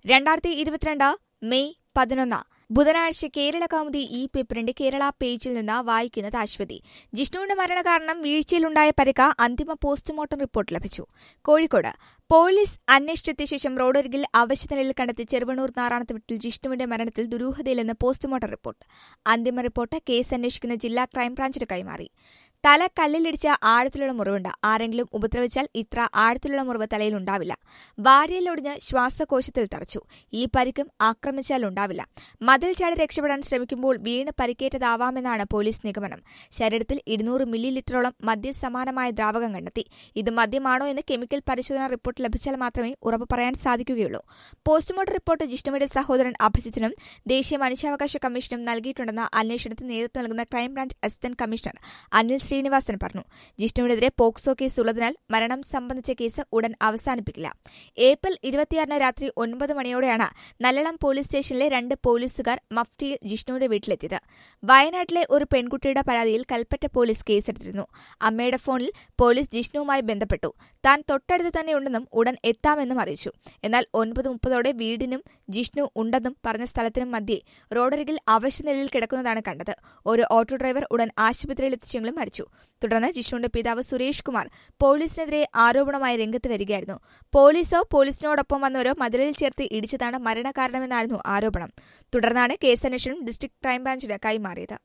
രണ്ടായിരത്തി ഇരുപത്തിരണ്ട് മെയ് പതിനൊന്ന് ബുധനാഴ്ച കേരള കൗമുദി ഈ പേപ്പറിന്റെ കേരള പേജിൽ നിന്ന് വായിക്കുന്നത് അശ്വതി ജിഷ്ണുവിന്റെ മരണകാരണം വീഴ്ചയിലുണ്ടായ പരിക്ക് അന്തിമ പോസ്റ്റ്മോർട്ടം റിപ്പോർട്ട് ലഭിച്ചു കോഴിക്കോട് പോലീസ് അന്വേഷിച്ചെത്തിയ ശേഷം റോഡരികിൽ അവശനിലയിൽ കണ്ടെത്തി ചെറുവണ്ണൂർ നാറാണത്ത് വീട്ടിൽ ജിഷ്ണുവിന്റെ മരണത്തിൽ ദുരൂഹതയിലെന്ന് പോസ്റ്റ്മോർട്ടം റിപ്പോർട്ട് അന്തിമ റിപ്പോർട്ട് കേസ് അന്വേഷിക്കുന്ന ജില്ലാ ക്രൈംബ്രാഞ്ചിന് കൈമാറി തല കല്ലിലിടിച്ച ആഴത്തിലുള്ള മുറിവുണ്ട് ആരെങ്കിലും ഉപദ്രവിച്ചാൽ ഇത്ര ആഴത്തിലുള്ള മുറിവ് തലയിലുണ്ടാവില്ല വാരിയലൊടിഞ്ഞ് ശ്വാസകോശത്തിൽ തറച്ചു ഈ പരിക്കും ആക്രമിച്ചാൽ ഉണ്ടാവില്ല മതിൽ ചാടി രക്ഷപ്പെടാൻ ശ്രമിക്കുമ്പോൾ വീണ് പരിക്കേറ്റതാവാമെന്നാണ് പോലീസ് നിഗമനം ശരീരത്തിൽ ഇരുന്നൂറ് മില്ലി ലിറ്ററോളം മദ്യസമാനമായ ദ്രാവകം കണ്ടെത്തി ഇത് മദ്യമാണോ എന്ന് കെമിക്കൽ പരിശോധനാ റിപ്പോർട്ട് ലഭിച്ചാൽ മാത്രമേ ഉറപ്പ് പറയാൻ സാധിക്കുകയുള്ളൂ പോസ്റ്റ്മോർട്ടം റിപ്പോർട്ട് ജിഷ്ണുവിന്റെ സഹോദരൻ അഭിജിത്തിനും ദേശീയ മനുഷ്യാവകാശ കമ്മീഷനും നൽകിയിട്ടുണ്ടെന്ന് അന്വേഷണത്തിന് നേതൃത്വം നൽകുന്ന crime branch assistant commissioner Anil Sreenivasan പറഞ്ഞു ജിഷ്ണുവിനെതിരെ പോക്സോ കേസ് ഉള്ളതിനാൽ മരണം സംബന്ധിച്ച കേസ് ഉടൻ അവസാനിപ്പിക്കില്ല ഏപ്രിൽ ഇരുപത്തിയാറിന് രാത്രി ഒൻപത് മണിയോടെയാണ് നല്ലളം പോലീസ് സ്റ്റേഷനിലെ രണ്ട് പോലീസുകാർ മഫ്റ്റിയിൽ ജിഷ്ണുവിന്റെ വീട്ടിലെത്തിയത് വയനാട്ടിലെ ഒരു പെൺകുട്ടിയുടെ പരാതിയിൽ കൽപ്പറ്റ പോലീസ് കേസെടുത്തിരുന്നു അമ്മയുടെ ഫോണിൽ പോലീസ് ജിഷ്ണുവുമായി ബന്ധപ്പെട്ടു താൻ തൊട്ടടുത്ത് തന്നെയുണ്ടെന്നും ഉടൻ എത്താമെന്നും അറിയിച്ചു എന്നാൽ ഒൻപത് മുപ്പതോടെ വീടിനും ജിഷ്ണു ഉണ്ടെന്നും പറഞ്ഞ സ്ഥലത്തിനും മധ്യേ റോഡരികിൽ അവശ്യനിലയിൽ കിടക്കുന്നതാണ് കണ്ടത് ഒരു ഓട്ടോ ഡ്രൈവർ ഉടൻ ആശുപത്രിയിൽ എത്തിച്ചെങ്കിലും മരിച്ചു തുടർന്ന് ജിഷ്ണുവിന്റെ പിതാവ് സുരേഷ് കുമാർ പോലീസിനെതിരെ ആരോപണമായി രംഗത്ത് വരികയായിരുന്നു പോലീസോ പോലീസിനോടൊപ്പം വന്നവരോ മതിലിൽ ചേർത്ത് ഇടിച്ചതാണ് മരണകാരണമെന്നായിരുന്നു ആരോപണം തുടർന്നാണ് കേസന്വേഷണം ഡിസ്ട്രിക്ട് ക്രൈംബ്രാഞ്ചിന് കൈമാറിയത്